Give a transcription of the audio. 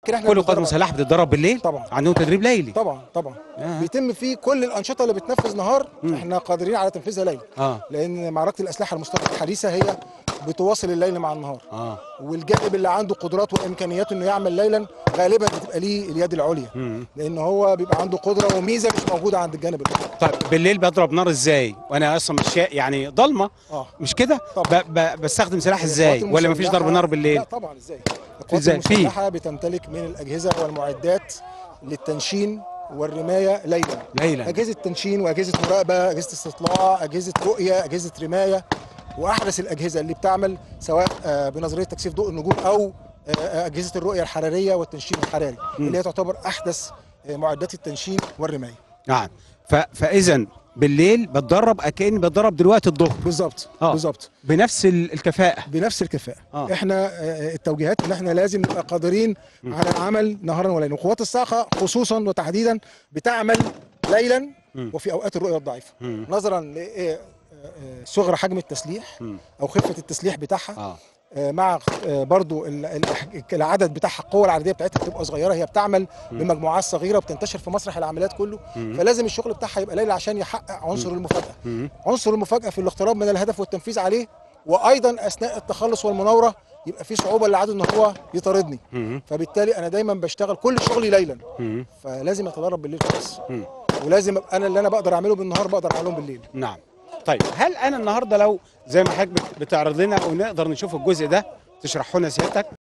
لكن احنا كل بنتدرب قوات مسلحه بتتدرب بالليل طبعا. عندهم تدريب ليلي طبعا طبعا آه. بيتم فيه كل الانشطه اللي بتنفذ نهار احنا قادرين على تنفيذها ليل اه لان معركه الاسلحه المصطلحه الحديثه هي بتواصل الليل مع النهار اه والجانب اللي عنده قدرات وامكانيات انه يعمل ليلا غالبا بتبقى ليه اليد العليا مم. لان هو بيبقى عنده قدره وميزه مش موجوده عند الجانب الاخر طيب بالليل بضرب نار ازاي وانا اصلا مش شا- يعني ضلمه اه مش كده طبعا. ب... ب... بستخدم سلاح ازاي القوات ولا مفيش ضرب المسلحة- نار بالليل لا طبعا ازاي القوات إزاي؟ في. المسلحه بتمتلك من الاجهزه والمعدات للتنشين والرمايه ليلا ليلا اجهزه تنشين واجهزه مراقبه اجهزه استطلاع اجهزه رؤيه اجهزه رمايه واحدث الاجهزه اللي بتعمل سواء آه، بنظريه تكثيف ضوء النجوم او آه، اجهزه الرؤيه الحراريه والتنشين الحراري اللي هي تعتبر احدث آه، معدات التنشين والرمايه نعم ف... فاذا بالليل بتدرب اكاني بتدرب دلوقتي الظهر بالظبط آه. بالظبط بنفس ال- الكفاءه بنفس الكفاءه آه. احنا آه، التوجيهات ان احنا لازم نبقى قادرين على العمل نهارا وليلا وقوات الصاعقه خصوصا وتحديدا بتعمل ليلا مم. وفي اوقات الرؤيه الضعيفه مم. نظرا لصغر حجم التسليح مم. او خفه التسليح بتاعها اه آه، مع آه، برضو ال- ال- العدد بتاعها القوه العدديه بتاعتها بتبقى صغيره هي بتعمل بمجموعات صغيره وبتنتشر في مسرح العمليات كله مم. فلازم الشغل بتاعها يبقى ليلي عشان يحقق عنصر المفاجاه مم. عنصر المفاجاه في الاقتراب من الهدف والتنفيذ عليه وايضا اثناء التخلص والمناوره يبقى في صعوبه للعدو ان هو يطاردني مم. فبالتالي انا دايما بشتغل كل شغلي ليلا مم. فلازم اتدرب بالليل كويس مم. ولازم أبقى انا اللي انا بقدر اعمله بالنهار بقدر اعمله بالليل نعم طيب هل انا النهارده لو زي ما حضرتك بت- بتعرض لنا ونقدر نشوف الجزء ده تشرحه لنا سيادتك